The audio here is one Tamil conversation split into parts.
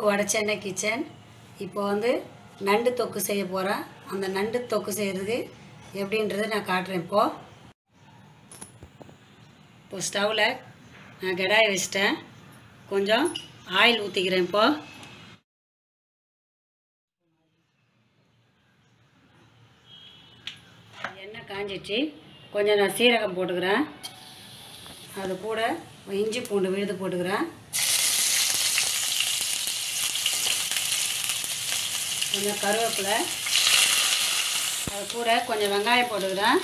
வடச்சென்னை கிச்சன் இப்போ வந்து நண்டு தொக்கு செய்ய போகிறேன் அந்த நண்டு தொக்கு செய்கிறதுக்கு எப்படின்றத நான் காட்டுறேன் இப்போது இப்போ ஸ்டவ்வில் நான் கடாயை வச்சிட்டேன் கொஞ்சம் ஆயில் ஊற்றிக்கிறேன் இப்போது எண்ணெய் காஞ்சிச்சு கொஞ்சம் நான் சீரகம் போட்டுக்கிறேன் அது கூட இஞ்சி பூண்டு விழுது போட்டுக்கிறேன் கொஞ்சம் கருவேப்பிலை அது கூட கொஞ்சம் வெங்காயம் போட்டுக்கிறேன்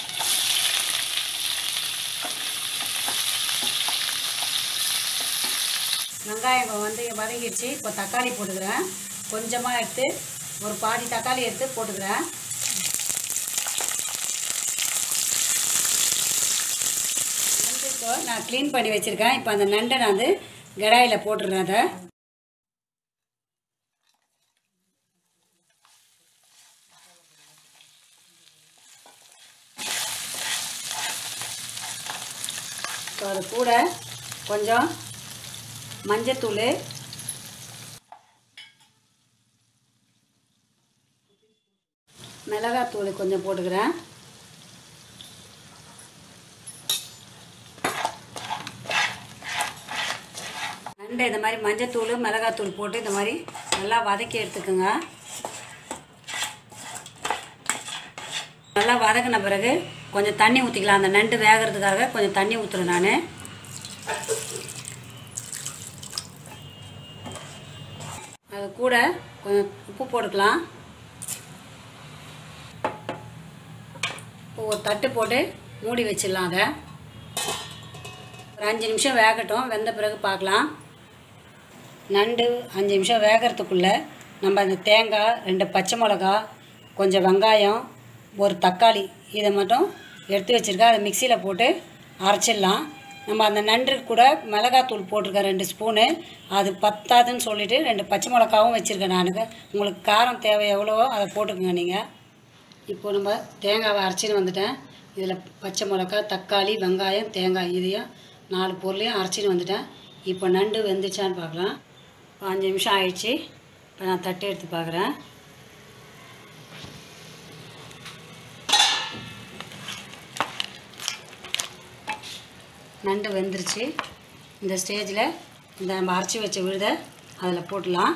வெங்காயம் இப்போ வந்து வதங்கிடுச்சு இப்போ தக்காளி போட்டுக்கிறேன் கொஞ்சமாக எடுத்து ஒரு பாதி தக்காளி எடுத்து போட்டுக்கிறேன் நண்டு இப்போ நான் க்ளீன் பண்ணி வச்சுருக்கேன் இப்போ அந்த நண்டை நான் வந்து கடாயில் போட்டுடுறேன் அதை இப்போ அது கூட கொஞ்சம் மஞ்சத்தூள் மிளகாத்தூள் கொஞ்சம் போட்டுக்கிறேன் நண்டு இந்த மாதிரி மஞ்சத்தூள் மிளகாத்தூள் போட்டு இந்த மாதிரி நல்லா வதக்கி எடுத்துக்கோங்க நல்லா வதக்கின பிறகு கொஞ்சம் தண்ணி ஊற்றிக்கலாம் அந்த நண்டு வேகிறதுக்காக கொஞ்சம் தண்ணி ஊற்றுறேன் நான் அது கூட கொஞ்சம் உப்பு போட்டுக்கலாம் இப்போ ஒரு தட்டு போட்டு மூடி வச்சிடலாம் அதை ஒரு அஞ்சு நிமிஷம் வேகட்டும் வெந்த பிறகு பார்க்கலாம் நண்டு அஞ்சு நிமிஷம் வேகிறதுக்குள்ளே நம்ம அந்த தேங்காய் ரெண்டு பச்சை மிளகா கொஞ்சம் வெங்காயம் ஒரு தக்காளி இதை மட்டும் எடுத்து வச்சுருக்கேன் அதை மிக்சியில் போட்டு அரைச்சிடலாம் நம்ம அந்த நண்டு கூட மிளகாத்தூள் போட்டிருக்கேன் ரெண்டு ஸ்பூனு அது பத்தாதுன்னு சொல்லிவிட்டு ரெண்டு பச்சை மிளகாவும் வச்சுருக்கேன் நான் உங்களுக்கு காரம் தேவை எவ்வளவோ அதை போட்டுக்கோங்க நீங்கள் இப்போ நம்ம தேங்காவை அரைச்சின்னு வந்துட்டேன் இதில் பச்சை மிளகா தக்காளி வெங்காயம் தேங்காய் இதையும் நாலு பொருளையும் அரைச்சின்னு வந்துட்டேன் இப்போ நண்டு வெந்துச்சான்னு பார்க்கலாம் இப்போ அஞ்சு நிமிஷம் ஆயிடுச்சு இப்போ நான் தட்டு எடுத்து பார்க்குறேன் நண்டு வெந்துருச்சு இந்த ஸ்டேஜில் இந்த நம்ம அரைச்சி வச்ச விழுதை அதில் போட்டுடலாம்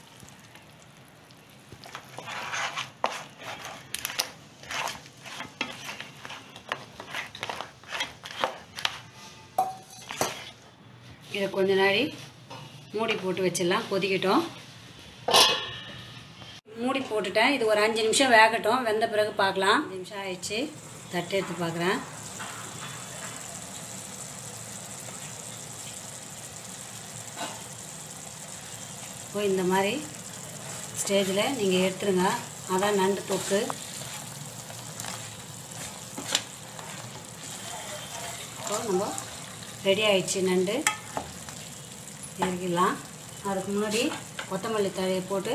இதை கொஞ்ச நாளி மூடி போட்டு வச்சிடலாம் கொதிக்கட்டும் மூடி போட்டுட்டேன் இது ஒரு அஞ்சு நிமிஷம் வேகட்டும் வெந்த பிறகு பார்க்கலாம் அஞ்சு நிமிஷம் ஆயிடுச்சு தட்டு எடுத்து பார்க்குறேன் இப்போ இந்த மாதிரி ஸ்டேஜில் நீங்கள் எடுத்துருங்க அதான் நண்டு தொக்கு இப்போ நம்ம ரெடி ஆயிடுச்சு நண்டு இறக்கிடலாம் அதுக்கு முன்னாடி கொத்தமல்லி தழையை போட்டு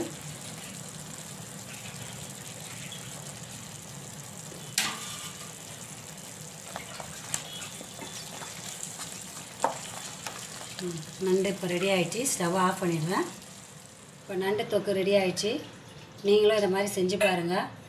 ம், நண்டு இப்போ ரெடி ஆயிடுச்சு ஸ்டவ் ஆஃப் பண்ணிடுறேன் இப்போ நண்டு தொக்கு ரெடி ஆயிடுச்சு நீங்களும் இதை மாதிரி செஞ்சு பாருங்கள்